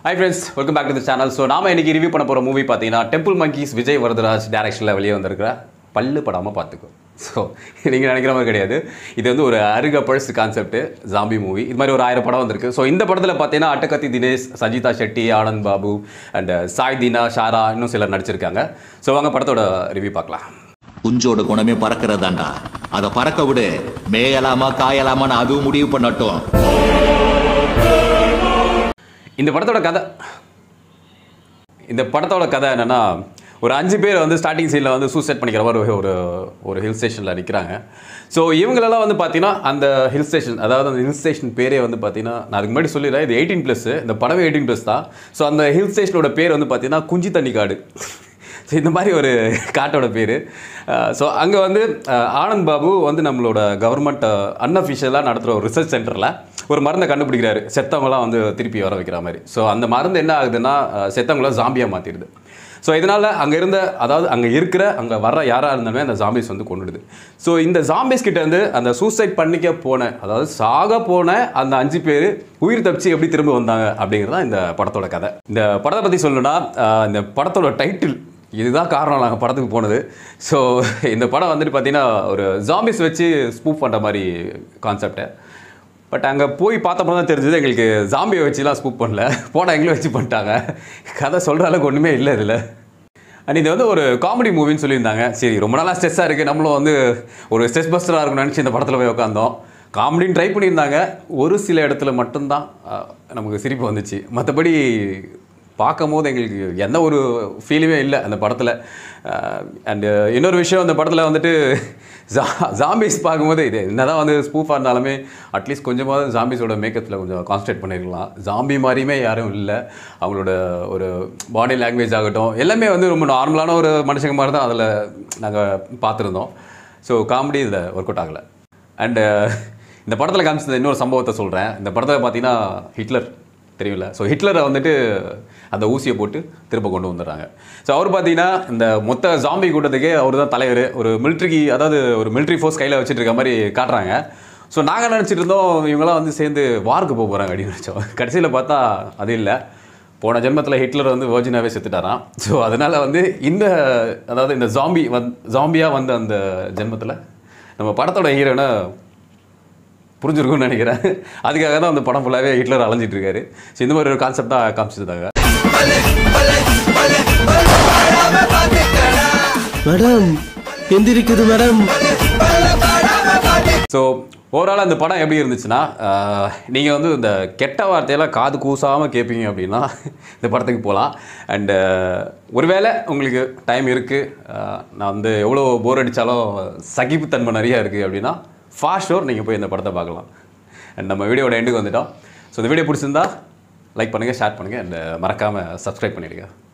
high friends welcome back to the channel so நாம இன்னைக்கு review பண்ண போகிற மூவி பார்த்தீங்கன்னா டெம்பிள் மங்கீஸ் விஜய் வரதராஜ் டேரக்ஷனில் வெளியே வந்திருக்கிற பல்லு படாமல் பார்த்துக்கோ ஸோ நீங்கள் நினைக்கிற மாதிரி கிடையாது இது வந்து ஒரு அருக பழசு கான்செப்ட் ஜாம்பி மூவி இது மாதிரி ஒரு ஆயிரம் படம் வந்திருக்கு ஸோ இந்த படத்தில் பார்த்தீங்கன்னா அட்டகத்தி தினேஷ் சஜிதா ஷெட்டி ஆனந்த் பாபு அண்ட் சாய் தீனா ஷாரா இன்னும் சிலர் நடிச்சிருக்காங்க ஸோ வாங்க படத்தோட ரிவ்யூ பார்க்கலாம் குஞ்சோட குணமே பறக்கிறதாண்டா அதை பறக்க விடு மேயலாமா காயலாமான்னு அதுவும் முடிவு பண்ணட்டும் இந்த படத்தோட கதை இந்த படத்தோட கதை என்னன்னா ஒரு அஞ்சு பேர் வந்து ஸ்டார்டிங் சீனில் வந்து சூசைட் பண்ணிக்கிற மாதிரி ஒரு- ஒரு ஒரு ஹில் ஸ்டேஷனில் நிற்கிறாங்க ஸோ இவங்களெல்லாம் வந்து பார்த்தீங்கன்னா அந்த ஹில் ஸ்டேஷன் அதாவது அந்த ஹில் ஸ்டேஷன் பேரே வந்து பார்த்தீங்கன்னா நான் அதுக்கு முன்னாடி சொல்லிடுறேன் இது எயிட்டீன் ப்ளஸ் இந்த படமே எயிட்டீன் ப்ளஸ் தான் ஸோ அந்த ஹில் ஸ்டேஷனோட பேர் வந்து பார்த்தீங்கன்னா குஞ்சி தண்ணி காடு ஸோ இந்த மாதிரி ஒரு காட்டோட பேர் ஸோ அங்கே வந்து அஹ், ஆனந்த் பாபு வந்து நம்மளோட கவர்மெண்ட் அன்அஃபிஷியலாக நடத்துகிற ஒரு ரிசர்ச் சென்டரில் ஒரு மருந்தை கண்டுபிடிக்கிறாரு செத்தவங்களாம் வந்து திருப்பி வர வைக்கிற மாதிரி ஸோ அந்த மருந்து என்ன ஆகுதுன்னா அஹ், செத்தவங்கள ஜாம்பியாக மாற்றிடுது ஸோ இதனால் அங்கே இருந்த அதாவது அங்கே இருக்கிற அங்கே வர்ற யாராக இருந்தாலுமே அந்த ஜாம்பிஸ் வந்து கொண்டுடுது ஸோ இந்த ஜாம்பிஸ் கிட்ட இருந்து அந்த சூசைட் பண்ணிக்க போன அதாவது சாக போன அந்த அஞ்சு பேர் உயிர் தப்பிச்சு எப்படி திரும்ப வந்தாங்க அப்படிங்கிறது தான் இந்த படத்தோட கதை இந்த படத்தை பற்றி சொல்லணும்னா அஹ், இந்த படத்தோட டைட்டில் இதுதான் காரணம் நாங்கள் படத்துக்கு போனது ஸோ இந்த படம் வந்துட்டு பார்த்தீங்கன்னா ஒரு ஜாம்பிஸ் வச்சு ஸ்பூப் பண்ணுற மாதிரி கான்செப்டை பட் அங்கே போய் பார்த்தப்போ தான் தெரிஞ்சது எங்களுக்கு ஜாம்பியை வச்சுலாம் ஸ்பூப் பண்ணல போட எங்களும் வச்சு பண்ணிட்டாங்க கதை சொல்கிற அளவுக்கு ஒன்றுமே இல்லை இதில் அண்ட் இது வந்து ஒரு காமெடி மூவின்னு சொல்லியிருந்தாங்க சரி ரொம்ப நாளாக ஸ்ட்ரெஸ்ஸாக இருக்குது நம்மளும் வந்து ஒரு ஸ்ட்ரெஸ் பஸ்டராக இருக்கும்னு நினச்சி இந்த படத்தில் போய் உட்காந்தோம் காமெடின்னு ட்ரை பண்ணியிருந்தாங்க ஒரு சில இடத்துல மட்டும்தான் அஹ், நமக்கு சிரிப்பு வந்துச்சு மற்றபடி பார்க்கும்போது எங்களுக்கு எந்த ஒரு ஃபீலுமே இல்லை அந்த படத்தில் அண்டு இன்னொரு விஷயம் அந்த படத்தில் வந்துட்டு ஜா ஜாம்பிஸ் பார்க்கும்போது இது என்னதான் வந்து ஸ்பூஃபாக இருந்தாலுமே அட்லீஸ்ட் கொஞ்சமாவது ஜாம்பிஸோட மேக்கப்பில் கொஞ்சம் கான்சன்ட்ரேட் பண்ணிருக்கலாம் ஜாம்பி மாதிரியுமே யாரும் இல்லை அவங்களோட ஒரு பாடி லாங்குவேஜ் ஆகட்டும் எல்லாமே வந்து ரொம்ப நார்மலான ஒரு மனுஷங்க மாதிரி தான் அதில் நாங்கள் பார்த்துருந்தோம் ஸோ காமெடி இதில் ஒர்க் அவுட் ஆகலை அண்டு இந்த படத்தில் காமிச்சது இன்னொரு சம்பவத்தை சொல்கிறேன் இந்த படத்தில் பார்த்தீங்கன்னா ஹிட்லர் தெரியும்ல ஸோ ஹிட்லரை வந்துட்டு அந்த ஊசியை போட்டு திரும்ப கொண்டு வந்துடுறாங்க ஸோ அவர் பார்த்தீங்கன்னா இந்த மொத்த ஜாம்பி கூட்டத்துக்கே அவர் தான் தலைவர் ஒரு மிலிட்ரிக்கு அதாவது ஒரு மிலிட்ரி ஃபோர்ஸ் கையில் வச்சுட்டு இருக்க மாதிரி காட்டுறாங்க ஸோ நாங்கள் நினச்சிட்டு இருந்தோம் இவங்களாம் வந்து சேர்ந்து வாருக்கு போக போகிறாங்க அப்படின்னு நினச்சோம் கடைசியில் பார்த்தா அது இல்லை போன ஜென்மத்தில் ஹிட்லர் வந்து வேர்ஜினாவே செத்துட்டாராம் ஸோ அதனால் வந்து இந்த அதாவது இந்த ஜாம்பி வந் ஜாம்பியாக வந்த அந்த ஜென்மத்தில் நம்ம படத்தோட ஹீரோனை புரிஞ்சிருக்கும்னு நினைக்கிறேன் அதுக்காக தான் அந்த படம் ஃபுல்லாகவே ஹிட்லர் அலைஞ்சிட்டு இருக்காரு ஸோ இந்த மாதிரி ஒரு கான்செப்ட் தான் காமிச்சிருந்தாங்க மேடம் எந்திரிக்குது மேடம் ஸோ ஓவரால் அந்த படம் எப்படி இருந்துச்சுன்னா நீங்கள் வந்து இந்த கெட்ட வார்த்தையெல்லாம் காது கூசாமல் கேட்பீங்க அப்படின்னா இந்த படத்துக்கு போகலாம் அண்டு ஒருவேளை உங்களுக்கு டைம் இருக்குது நான் வந்து எவ்வளோ போர் அடித்தாலும் சகிப்புத்தன்மை நிறையா இருக்குது அப்படின்னா ஃபாஸ்ட் ஷோர் நீங்கள் போய் இந்த படத்தை பார்க்கலாம் அண்ட் நம்ம வீடியோட எண்டுக்கு வந்துட்டோம் ஸோ இந்த வீடியோ பிடிச்சிருந்தா லைக் பண்ணுங்கள் ஷேர் பண்ணுங்கள் அண்ட் மறக்காமல் சப்ஸ்கிரைப் பண்ணிவிடுங்க